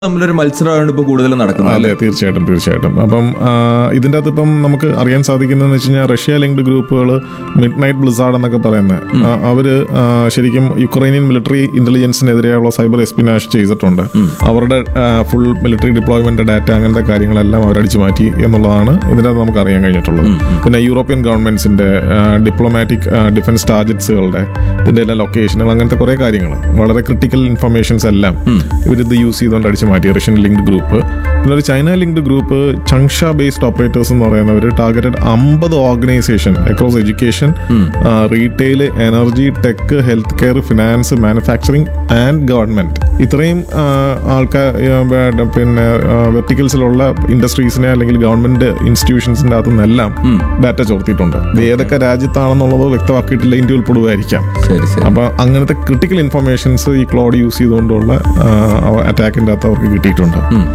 തമ്മിലൊരു മത്സരമാണ് ഇപ്പൊ കൂടുതൽ നടക്കുന്നത് അതെ തീർച്ചയായിട്ടും തീർച്ചയായിട്ടും അപ്പം ആ, ഇതിന്റെ അകത്ത് ഇപ്പം നമുക്ക് അറിയാൻ സാധിക്കുന്നതെന്ന് വെച്ച് കഴിഞ്ഞാൽ റഷ്യ ലിങ്ക്ഡ് ഗ്രൂപ്പുകൾ മിഡ് നൈറ്റ് ബ്ലിസാർഡ് എന്നൊക്കെ പറയുന്നത് ആ, അവര് ആ, ശരിക്കും യുക്രൈനിയൻ മിലിറ്ററി ഇന്റലിജൻസിനെതിരെയുള്ള സൈബർ എസ്പിനാഷ് ചെയ്തിട്ടുണ്ട് അവരുടെ ഫുൾ മിലിറ്ററി ഡിപ്ലോയ്മെന്റ് ഡാറ്റ അങ്ങനത്തെ കാര്യങ്ങളെല്ലാം അവരടിച്ചു മാറ്റി എന്നുള്ളതാണ് ഇതിനകത്ത് നമുക്ക് അറിയാൻ കഴിഞ്ഞിട്ടുള്ളത് പിന്നെ യൂറോപ്യൻ ഗവൺമെന്റ്സിന്റെ ഡിപ്ലോമാറ്റിക് ഡിഫൻസ് ടാർജറ്റ്സുകളുടെ ഇതിന്റെ എല്ലാം ലൊക്കേഷനുകൾ അങ്ങനത്തെ കുറെ കാര്യങ്ങൾ വളരെ ക്രിട്ടിക്കൽ ഇൻഫർമേഷൻസ് എല്ലാം ഇവരിത് യൂസ് ചെയ്തുകൊണ്ട് അടിച്ചു മാറ്റി റഷ്യൻ ലിങ്ക്ഡ് ഗ്രൂപ്പ് പിന്നെ ഒരു China linked group Changsha based operators എന്ന് പറയുന്നവർ ടാർഗറ്റഡ് അമ്പത് organisation across education retail energy tech health care finance manufacturing and government ഇത്രയും ആൾക്കാർ പിന്നെ വെർട്ടിക്കൽസിലുള്ള ഇൻഡസ്ട്രീസിനെ അല്ലെങ്കിൽ ഗവൺമെന്റ് ഇൻസ്റ്റിറ്റ്യൂഷൻസിന്റെ അകത്തു നിന്നെല്ലാം ഡാറ്റ ചോർത്തിയിട്ടുണ്ട് ഇത് ഏതൊക്കെ രാജ്യത്താണെന്നുള്ളത് വ്യക്തമാക്കിയിട്ടില്ല ഇന്ത്യ ഉൾപ്പെടുമായിരിക്കാം ശരി ശരി അപ്പൊ അങ്ങനത്തെ ക്രിട്ടിക്കൽ ഇൻഫർമേഷൻസ് ഈ ക്ലോഡ് യൂസ് ചെയ്തുകൊണ്ടുള്ള അറ്റാക്കിന്റെ അകത്ത് അവർക്ക് കിട്ടിയിട്ടുണ്ട്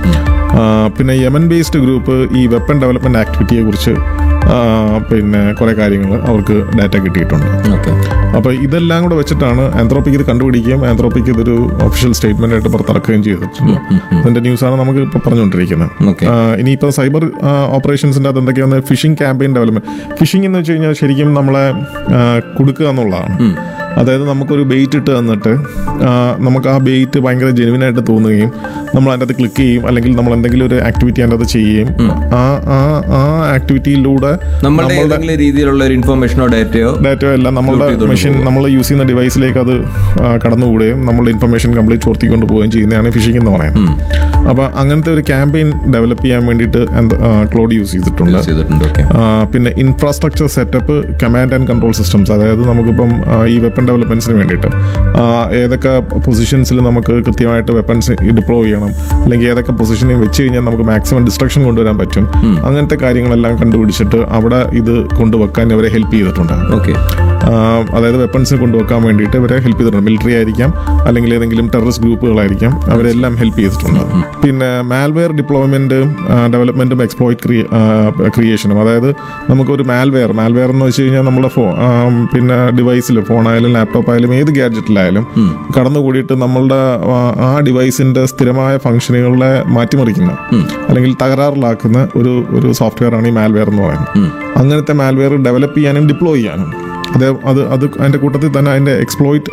ആ, പിന്നെ യമൻ ബേസ്ഡ് ഗ്രൂപ്പ് ഈ വെപ്പൺ ഡെവലപ്മെന്റ് ആക്ടിവിറ്റിയെ കുറിച്ച് ആ, പിന്നെ കുറെ കാര്യങ്ങൾ അവർക്ക് ഡാറ്റ കിട്ടിയിട്ടുണ്ട് ഓക്കെ അപ്പൊ ഇതെല്ലാം കൂടെ വെച്ചിട്ടാണ് ആന്ത്രോപ്പിക് ഇത് കണ്ടുപിടിക്കുകയും ആന്ത്രോപ്പിക് ഇതൊരു ഒഫീഷ്യൽ സ്റ്റേറ്റ്മെന്റ് ആയിട്ട് പുറത്തിറക്കുകയും ചെയ്തിട്ടുണ്ട് അതിന്റെ ന്യൂസാണ് നമുക്ക് ഇപ്പൊ പറഞ്ഞുകൊണ്ടിരിക്കുന്നത് ഓക്കെ ആ, ഇനിയിപ്പോൾ സൈബർ ഓപ്പറേഷൻസിൻ്റെ അത് എന്തൊക്കെയാണ് ഫിഷിംഗ് ക്യാമ്പയിൻ ഡെവലപ്മെന്റ് ഫിഷിംഗ് എന്ന് വെച്ച് കഴിഞ്ഞാൽ ശരിക്കും നമ്മളെ ആ, കൊടുക്കുക എന്നുള്ളതാണ് അതായത് നമുക്കൊരു ബെയ്റ്റ് ഇട്ട് തന്നിട്ട് ആ, നമുക്ക് ആ ബെയ്റ്റ് ഭയങ്കര ജെനുവിനായിട്ട് തോന്നുകയും നമ്മൾ അതിൻ്റെ അകത്ത് ക്ലിക്ക് ചെയ്യും അല്ലെങ്കിൽ നമ്മൾ എന്തെങ്കിലും ഒരു ആക്ടിവിറ്റി അതിൻ്റെ അകത്ത് ചെയ്യുകയും ആ ആ ആ ആക്ടിവിറ്റിയിലൂടെ നമ്മളുടെ ഏതെങ്കിലും രീതിയിലുള്ള ഒരു ഇൻഫർമേഷനോ ഡേറ്റയോ ഡാറ്റ എല്ലാം നമ്മളുടെ ചെയ്തുകൊണ്ട് മെഷീൻ നമ്മൾ യൂസ് ചെയ്യുന്ന ഡിവൈസിലേക്ക് അത് ആ, കടന്നുകൂടുകയും നമ്മളുടെ ഇൻഫർമേഷൻ കംപ്ലീറ്റ് ചോർത്തിക്കൊണ്ട് പോവുകയും ചെയ്യുന്നതാണ് ഫിഷിംഗ് എന്ന് പറയുന്നത് അപ്പോൾ അങ്ങനത്തെ ഒരു ക്യാമ്പയിൻ ഡെവലപ്പ് ചെയ്യാൻ വേണ്ടിയിട്ട് ക്ലോഡ് യൂസ് ചെയ്തിട്ടുണ്ട് ചെയ്തിട്ടുണ്ട് ഓക്കെ ആ, പിന്നെ infrastructure setup command and control systems അതായത് നമുക്കിപ്പം ആ, ഈ വെപ്പൺ ഡെവലപ്മെന്റ്സിന് വേണ്ടിയിട്ട് ആ, ഏതൊക്കെ പൊസിഷൻസിൽ നമുക്ക് കൃത്യമായിട്ട് വെപ്പൺസ് ഡിപ്ലോ ചെയ്യണം അല്ലെങ്കിൽ ഏതൊക്കെ പൊസിഷനിൽ വെച്ച് കഴിഞ്ഞാൽ നമുക്ക് മാക്സിമം ഡിസ്ട്രക്ഷൻ കൊണ്ടുവരാൻ പറ്റും അങ്ങനത്തെ കാര്യങ്ങളെല്ലാം കണ്ടുപിടിച്ചിട്ട് അവിടെ ഇത് കൊണ്ടുവെക്കാൻ ഇവരെ ഹെൽപ്പ് ചെയ്തിട്ടുണ്ട് ഓക്കെ ആ, അതായത് വെപ്പൺസ് കൊണ്ടുവെക്കാൻ വേണ്ടിയിട്ട് ഇവരെ ഹെൽപ്പ് ചെയ്തിട്ടുണ്ട് മിലിറ്ററി ആയിരിക്കാം അല്ലെങ്കിൽ ഏതെങ്കിലും ടെററിസ്റ്റ് ഗ്രൂപ്പുകളായിരിക്കാം അവരെല്ലാം ഹെൽപ്പ് ചെയ്തിട്ടുണ്ട് പിന്നെ മാൽവെയർ ഡിപ്ലോയ്മെന്റ് ഡെവലപ്മെന്റും എക്സ്പ്ലോയിറ്റ് ക്രിയേഷനും അതായത് നമുക്കൊരു മാൽവെയർ മാൽവെയർ എന്ന് വെച്ച് കഴിഞ്ഞാൽ നമ്മുടെ ഫോ ആ, പിന്നെ ഡിവൈസിൽ ഫോണായാലും ലാപ്ടോപ്പ് ആയാലും ഏത് ഗാഡ്ജറ്റിലായാലും കടന്നുകൂടിയിട്ട് നമ്മളുടെ ആ, ആ ഡിവൈസിന്റെ സ്ഥിരമായ ഫംഗ്ഷനുകളെ മാറ്റിമറിക്കുന്ന അല്ലെങ്കിൽ തകരാറിലാക്കുന്ന ഒരു ഒരു സോഫ്റ്റ്വെയർ ആണ് ഈ മാൽവെയർ എന്ന് പറയുന്നത് അങ്ങനത്തെ മാൽവെയർ ഡെവലപ്പ് ചെയ്യാനും ഡിപ്ലോയ് ചെയ്യാനും അത് അത് അത് അതിൻ്റെ കൂട്ടത്തിൽ തന്നെ അതിൻ്റെ എക്സ്പ്ലോയിറ്റ്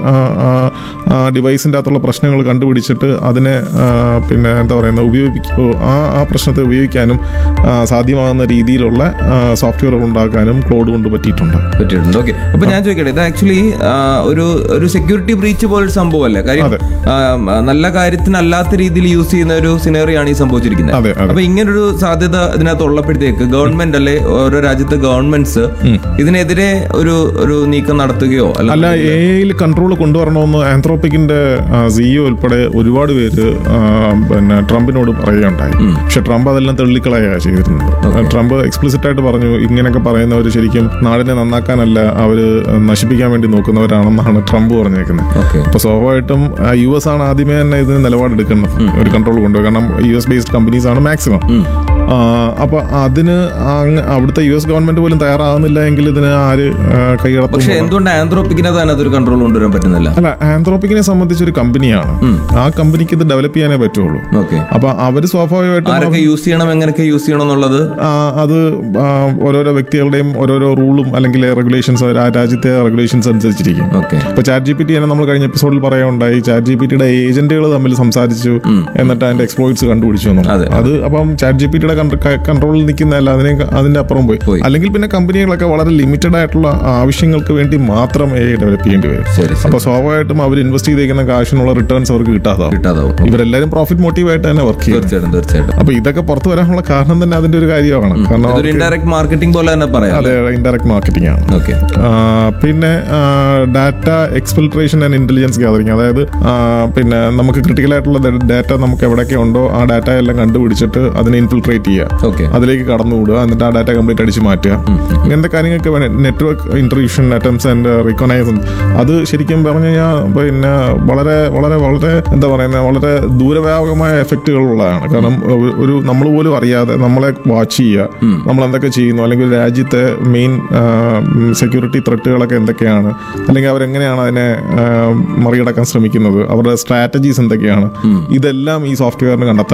ഡിവൈസിൻ്റെ അകത്തുള്ള പ്രശ്നങ്ങൾ കണ്ടുപിടിച്ചിട്ട് അതിനെ ആ, പിന്നെ എന്താ പറയുന്നത് ഉപയോഗിക്ക ആ ആ പ്രശ്നത്തെ ഉപയോഗിക്കാനും ആ, സാധ്യമാകുന്ന രീതിയിലുള്ള സോഫ്റ്റ്വെയർ ഉണ്ടാക്കാനും ക്ലോഡ് കൊണ്ട് പറ്റിയിട്ടുണ്ട് പറ്റിയിട്ടുണ്ട് ഓക്കെ അപ്പൊ ഞാൻ ചോദിക്കട്ടെ ഇത് ആക്ച്വലി ഒരു ഒരു സെക്യൂരിറ്റി ബ്രീച്ച് പോലൊരു സംഭവമല്ലേ കാര്യം അതെ. ആ, നല്ല കാര്യത്തിനല്ലാത്ത രീതിയിൽ യൂസ് ചെയ്യുന്ന ഒരു സിനറിയാണ് ഈ സംഭവിച്ചിരിക്കുന്നത് അതെ, അതെ. അപ്പൊ ഇങ്ങനൊരു സാധ്യത ഇതിനകത്ത് ഉള്ളപ്പോഴത്തേക്ക് ഗവൺമെന്റ് അല്ലെ ഓരോ രാജ്യത്തെ ഗവൺമെന്റ്സ് ഇതിനെതിരെ ഒരു ഒരു നീക്കം നടത്തുകയോ അല്ല എ ഐയിൽ കൺട്രോൾ കൊണ്ടുവരണമെന്ന് ആന്ത്രോപ്പിക്കിന്റെ സിഇഒ ഉൾപ്പെടെ ഒരുപാട് പേര് ആ, പിന്നെ ട്രംപിനോട് പറയുകയുണ്ടായി പക്ഷെ ട്രംപ് അതെല്ലാം തള്ളിക്കളയുക ചെയ്തിരുന്നത് ട്രംപ് എക്സ്പ്ലിസിറ്റ് ആയിട്ട് പറഞ്ഞു ഇങ്ങനെയൊക്കെ പറയുന്നവർ ശരിക്കും നാടിനെ നന്നാക്കാനല്ല അവര് നശിപ്പിക്കാൻ വേണ്ടി നോക്കുന്നവരാണെന്നാണ് ട്രംപ് പറഞ്ഞേക്കുന്നത് ഓക്കെ അപ്പൊ സ്വാഭാവികമായിട്ടും യു എസ് ആണ് ആദ്യമേ തന്നെ ഇതിന് നിലപാടെടുക്കുന്നത് ഒരു കൺട്രോൾ കൊണ്ടുപോയി കാരണം യു എസ് ബേസ്ഡ് കമ്പനീസ് ആണ് മാക്സിമം അപ്പൊ അതിന് അങ്ങ് അവിടുത്തെ യു എസ് ഗവൺമെന്റ് പോലും തയ്യാറാകുന്നില്ല എങ്കിൽ ഇതിന് ആര് ആ, കൈകടത്തും പക്ഷെ എന്തുകൊണ്ട് ആന്ത്രോപ്പിക്കിനത് അതിനകത്ത് ഒരു കൺട്രോൾ കൊണ്ടുവരാൻ പറ്റുന്നില്ല അല്ല ആന്ത്രോപ്പിക്കിനെ സംബന്ധിച്ച് ഒരു കമ്പനിയാണ് ആ കമ്പനിക്ക് ഇത് ഡെവലപ്പ് ചെയ്യാനേ പറ്റുള്ളൂ ഓക്കെ അപ്പൊ അവര് സ്വാഭാവികമായിട്ടും ആരൊക്കെ യൂസ് ചെയ്യണം എങ്ങനെയൊക്കെ യൂസ് ചെയ്യണം എന്നുള്ളത് ആ, അത് ആ, ഓരോരോ വ്യക്തികളുടെയും ഓരോരോ റൂളും അല്ലെങ്കിൽ റെഗുലേഷൻസ് ആ രാജ്യത്തെ റെഗുലേഷൻസ് അനുസരിച്ചിരിക്കും ഓക്കെ ഇപ്പൊ ചാറ്റ് ജി പി ടി തന്നെ നമ്മൾ കഴിഞ്ഞ എപ്പിസോഡിൽ പറയുകയുണ്ടായി ചാറ്റ് ജി പി ടിയുടെ ഏജന്റുകൾ തമ്മിൽ സംസാരിച്ചു എന്നിട്ട് അതിന്റെ എക്സ്പ്ലോയിറ്റ്സ് കണ്ടുപിടിച്ചു എന്നുള്ളത്. അതെ. അത് അപ്പം ചാറ്റ് ജി പി ടിയുടെ കൺട്രോളിൽ നിൽക്കുന്നതല്ല അതിനെ അതിന്റെ അപ്പുറം പോയി പോയി. അല്ലെങ്കിൽ പിന്നെ കമ്പനികളൊക്കെ വളരെ ലിമിറ്റഡ് ആയിട്ടുള്ള ആവശ്യങ്ങൾക്ക് വേണ്ടി മാത്രം എ ഡെവലപ്പ് ചെയ്യേണ്ടി വരും ശരി ശരി അപ്പൊ സ്വാഭാവികമായിട്ടും അവർ ഇൻവെസ്റ്റ് ചെയ്തേക്കുന്ന കാശിനുള്ള റിട്ടേൺസ് അവർക്ക് കിട്ടാതാവും കിട്ടാതാവും ഇവരെല്ലാരും പ്രോഫിറ്റ് മോട്ടീവായിട്ട് തന്നെ വർക്ക് ചെയ്യും തീർച്ചയായിട്ടും തീർച്ചയായിട്ടും അപ്പൊ ഇതൊക്കെ പുറത്തു വരാനുള്ള കാരണം തന്നെ അതിന്റെ ഒരു കാര്യമാണ് കാരണം ഇതൊരു ഇൻഡയറക്ട് മാർക്കറ്റിംഗ് പോലെ തന്നെ പറയാം അതെ ഇൻഡയറക്ട് മാർക്കറ്റിംഗ് ആണ് ഓക്കെ ആ, പിന്നെ data exfiltration and intelligence gathering അതായത് ആ, പിന്നെ നമുക്ക് ക്രിട്ടിക്കൽ ആയിട്ടുള്ള ഡാറ്റ നമുക്ക് എവിടെയൊക്കെ ഉണ്ടോ ആ ഡാറ്റ എല്ലാം കണ്ടുപിടിച്ചിട്ട് അതിനെ ഇൻഫിൽട്രേറ്റ് ക്രിയേറ്റ് ചെയ്യുക ഓക്കെ അതിലേക്ക് കടന്നുകൂടുക എന്നിട്ട് ആ ഡാറ്റ കംപ്ലീറ്റ് അടിച്ച് മാറ്റുക ഇങ്ങനത്തെ കാര്യങ്ങൾക്ക് വേണം network intrusion attempts and recognise അത് ശരിക്കും പറഞ്ഞു കഴിഞ്ഞാൽ പിന്നെ വളരെ വളരെ വളരെ എന്താ പറയുന്നത് വളരെ ദൂരവ്യാപകമായ എഫക്റ്റുകളുള്ളതാണ് കാരണം ഒരു- ഒരു നമ്മൾ പോലും അറിയാതെ നമ്മളെ വാച്ച് ചെയ്യുക നമ്മൾ എന്തൊക്കെ ചെയ്യുന്നു അല്ലെങ്കിൽ ഒരു രാജ്യത്തെ മെയിൻ സെക്യൂരിറ്റി ത്രെട്ടുകളൊക്കെ എന്തൊക്കെയാണ് അല്ലെങ്കിൽ അവരെങ്ങനെയാണ് അതിനെ ആ, മറികടക്കാൻ ശ്രമിക്കുന്നത് അവരുടെ സ്ട്രാറ്റജീസ് എന്തൊക്കെയാണ് ഇതെല്ലാം ഈ സോഫ്റ്റ്വെയറിന് കണ്ടെത്താൻ